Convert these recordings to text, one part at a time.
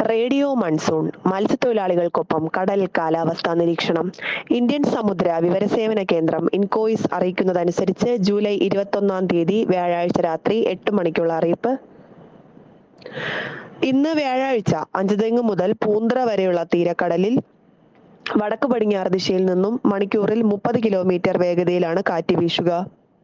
radio monsoon മത്സ്യത്തൊഴിലാളികൾക്കൊപ്പം കടൽ കാലാവസ്ഥാ നിരീക്ഷണം ഇന്ത്യൻ സമുദ്ര വിവരസേവന കേന്ദ്രം ഇൻകോയിസ് അറിയിക്കുന്നതനുസരിച്ച് ജൂലൈ ഇരുപത്തൊന്നാം തീയതി വ്യാഴാഴ്ച രാത്രി എട്ട് മണിക്കുള്ള അറിയിപ്പ് ഇന്ന് വ്യാഴാഴ്ച അഞ്ചുതെങ്ങ് മുതൽ പൂന്തറ വരെയുള്ള തീരക്കടലിൽ വടക്ക് പടിഞ്ഞാറ് ദിശയിൽ നിന്നും മണിക്കൂറിൽ മുപ്പത് കിലോമീറ്റർ വേഗതയിലാണ് കാറ്റ് വീശുക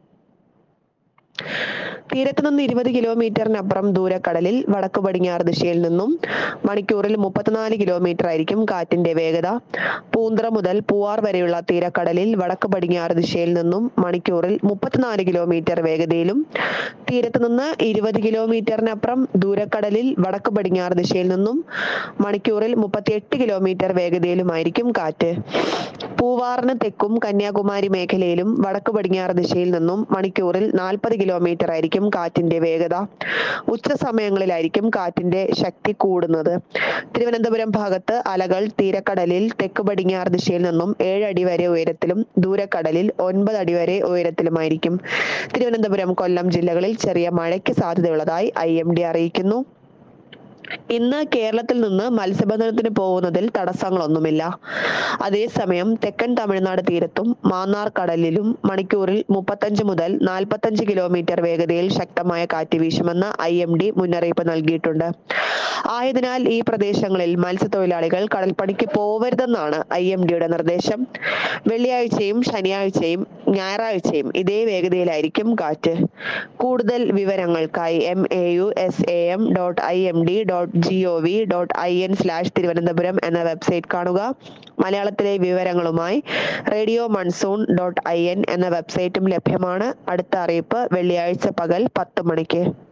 തീരത്ത് നിന്ന് ഇരുപത് കിലോമീറ്ററിനപ്പുറം ദൂരക്കടലിൽ വടക്ക് പടിഞ്ഞാറ് ദിശയിൽ നിന്നും മണിക്കൂറിൽ മുപ്പത്തിനാല് കിലോമീറ്റർ ആയിരിക്കും കാറ്റിന്റെ വേഗത പൂന്തറ മുതൽ പൂവാർ വരെയുള്ള തീരക്കടലിൽ വടക്ക് പടിഞ്ഞാറ് ദിശയിൽ നിന്നും മണിക്കൂറിൽ മുപ്പത്തിനാല് കിലോമീറ്റർ വേഗതയിലും തീരത്ത് നിന്ന് ഇരുപത് കിലോമീറ്ററിനപ്പുറം ദൂരക്കടലിൽ വടക്ക് പടിഞ്ഞാറ് ദിശയിൽ നിന്നും മണിക്കൂറിൽ മുപ്പത്തിയെട്ട് കിലോമീറ്റർ വേഗതയിലുമായിരിക്കും കാറ്റ് പൂവാറിന് തെക്കും കന്യാകുമാരി മേഖലയിലും വടക്ക് പടിഞ്ഞാറ് ദിശയിൽ നിന്നും മണിക്കൂറിൽ നാൽപ്പത് കിലോമീറ്റർ ആയിരിക്കും കാറ്റിന്റെ വേഗത ഉച്ച സമയങ്ങളിലായിരിക്കും കാറ്റിന്റെ ശക്തി കൂടുന്നത് തിരുവനന്തപുരം ഭാഗത്ത് അലകൾ തീരക്കടലിൽ തെക്ക് പടിഞ്ഞാറ് ദിശയിൽ നിന്നും ഏഴ് അടി വരെ ഉയരത്തിലും ദൂരക്കടലിൽ ഒൻപത് അടി വരെ ഉയരത്തിലുമായിരിക്കും തിരുവനന്തപുരം കൊല്ലം ജില്ലകളിൽ ചെറിയ മഴയ്ക്ക് സാധ്യതയുള്ളതായി ഐ എം ഡി അറിയിക്കുന്നു ഇന്ന് കേരളത്തിൽ നിന്ന് മത്സ്യബന്ധനത്തിന് പോകുന്നതിൽ തടസ്സങ്ങളൊന്നുമില്ല അതേസമയം തെക്കൻ തമിഴ്നാട് തീരത്തും മാന്നാർ കടലിലും മണിക്കൂറിൽ മുപ്പത്തഞ്ച് മുതൽ നാൽപ്പത്തഞ്ച് കിലോമീറ്റർ വേഗതയിൽ ശക്തമായ കാറ്റ് വീശുമെന്ന് ഐ എം ഡി മുന്നറിയിപ്പ് നൽകിയിട്ടുണ്ട് ആയതിനാൽ ഈ പ്രദേശങ്ങളിൽ മത്സ്യത്തൊഴിലാളികൾ കടൽപ്പണിക്ക് പോവരുതെന്നാണ് ഐ എം ഡിയുടെ നിർദ്ദേശം വെള്ളിയാഴ്ചയും ശനിയാഴ്ചയും ഞായറാഴ്ചയും ഇതേ വേഗതയിലായിരിക്കും കാറ്റ് കൂടുതൽ വിവരങ്ങൾക്കായി M A U S A M dot I M D dot G O V dot I N slash Thiruvananthapuram എന്ന വെബ്സൈറ്റ് കാണുക മലയാളത്തിലെ വിവരങ്ങളുമായി radio monsoon dot I N എന്ന വെബ്സൈറ്റും ലഭ്യമാണ് അടുത്ത അറിയിപ്പ് വെള്ളിയാഴ്ച പകൽ പത്ത് മണിക്ക്